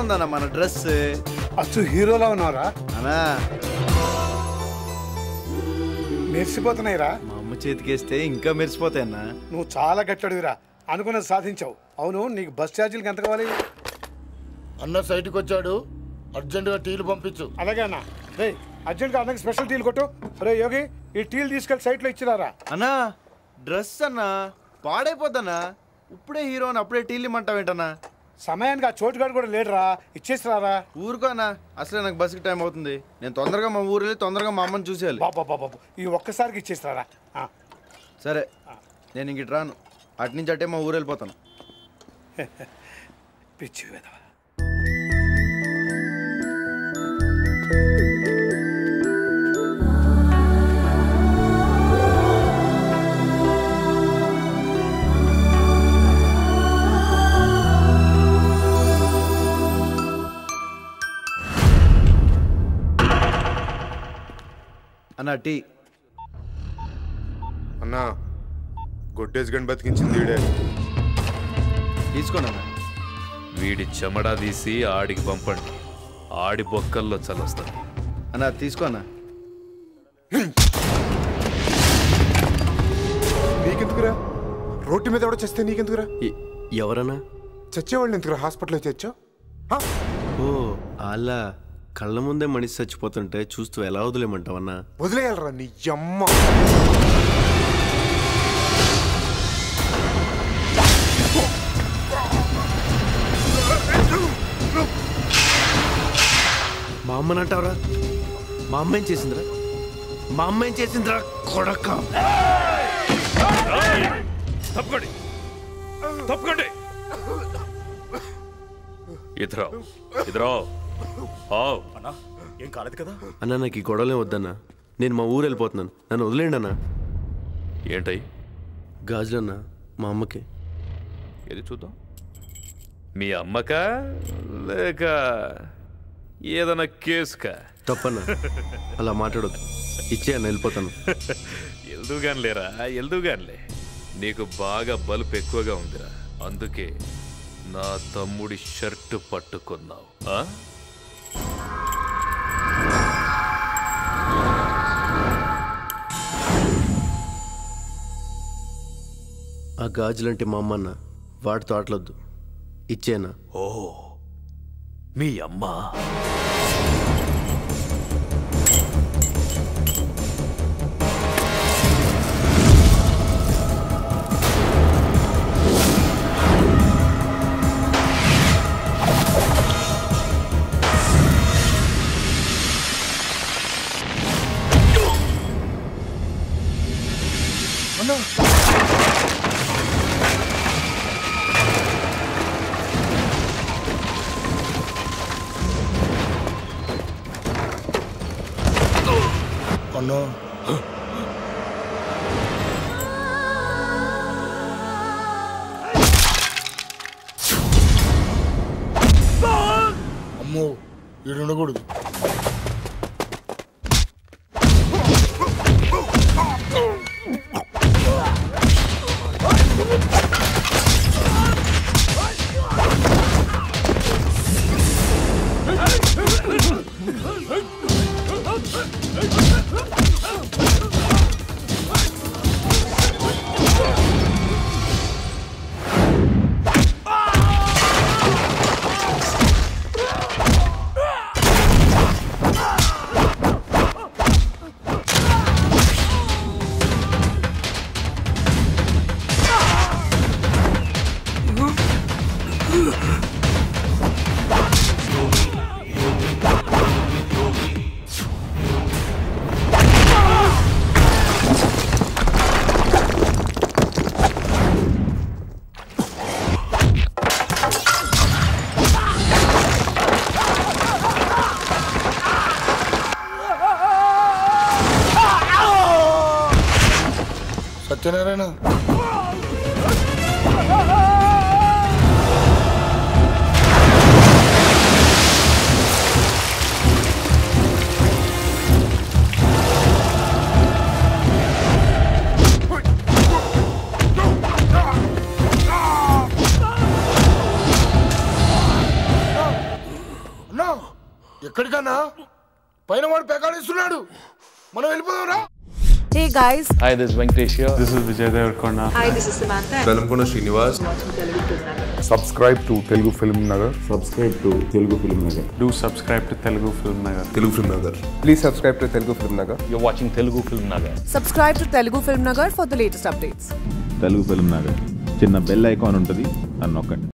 ఉందన్న మన డ్రెస్ అచ్చు హీరోలా ఉన్నావురా అన్నా మెరిసిపోతున్నాయిరా మా అమ్మ చేతికేస్తే ఇంకా మెరిసిపోతాయన్నా నువ్వు చాలా గట్టడివిరా అనుకున్నది సాధించావు అవును నీకు బస్ ఛార్జీలకి ఎంత కావాలి అన్న సైట్కి వచ్చాడు అర్జెంటుగా టీలు పంపించు అలాగే అన్న రే అర్జెంట్గా అన్నకి స్పెషల్ టీలు కొట్టు రే యోగి ఈ టీలు తీసుకెళ్ళి సైట్లో ఇచ్చిరారా అన్నా డ్రెస్ అన్నా పాడైపోద్దన్నా ఇప్పుడే హీరో అని అప్పుడే టీలు ఇమ్మంటావేంటన్నా సమయానికి ఆ చోటుగాడు కూడా లేడురా ఇచ్చేసిరారా ఊరుకో అన్న అసలే నాకు బస్కి టైం అవుతుంది నేను తొందరగా మా ఊరు వెళ్ళి తొందరగా మా అమ్మని చూసేయాలి బాబా బాబా ఈ ఒక్కసారికి ఇచ్చేసిరారా ఆ, సరే నేను ఇంక ఇటు రాను అటు నుంచి అట్టే మా ఊరు వెళ్ళిపోతాను పిచ్చి వెధవ. అన్న టీ అన్నా గొడ్డేసి గని బతికించింది వీడే తీసుకోండి అన్న వీడి చెమడా తీసి ఆడికి పంపండి ఆడి బొక్కల్లో చల్లొస్తుంది అన్న తీసుకో అన్న నీకెందుకురా రోడ్డు మీద ఎవడో చేస్తే నీకెందుకురా ఎవరన్నా చచ్చేవాళ్ళు ఎందుకురా హాస్పిటల్లో తెచ్చావు ఓ అలా కళ్ళ ముందే మనిషి చచ్చిపోతుంటే చూస్తూ ఎలా వదిలేమంటావన్నా వదిలేయాలరా నీ అమ్మ మా అమ్మనంటావరా మా అమ్మ ఏం చేసిందిరా మా అమ్మ ఏం చేసిందిరా కొడక తప్పకండి తప్పకండి ఇతరా ఇతరా ఆవ్ ఏం కాలేదు కదా అన్న నాకు ఈ గొడవలే వద్దన్నా నేను మా ఊరు వెళ్ళిపోతున్నాను నన్ను వదిలేండి అన్న ఏంటై గాజులన్నా మా అమ్మకి ఏది చూద్దాం మీ అమ్మకా లేక ఏదైనా కేసుకా తప్పన్నా అలా మాట్లాడొద్దు ఇచ్చేయన్న వెళ్ళిపోతాను ఎల్దుగాని లేరా ఎల్దుగానిలే నీకు బాగా బలుపు ఎక్కువగా ఉందిరా అందుకే నా తమ్ముడి షర్టు పట్టుకున్నావు ఆ? ఆ గాజులంటే మా అమ్మ అన్న వాటితో ఆటలొద్దు ఇచ్చేనా ఓ మీ అమ్మ అన్నా అమ్మో ఈడు ఉండకూడదు సత్యనారాయణ ఎక్కడికన్నా పైన వాడు పెకాడిస్తున్నాడు మనం వెళ్ళిపోదాంరా Hey guys, Hi, this is Venkatesh here. This is Vijay Devarkonda. hi, this is Samantha. Velankonda Srinivas Subscribe to Telugu Film Nagar. Do subscribe to Telugu Film Nagar. Telugu film Nagar Please subscribe to Telugu Film Nagar. You're watching Telugu Film Nagar. Subscribe to Telugu Film Nagar for the latest updates. Telugu film Nagar చిన్న bell icon ఉంటుంది అని నొక్కండి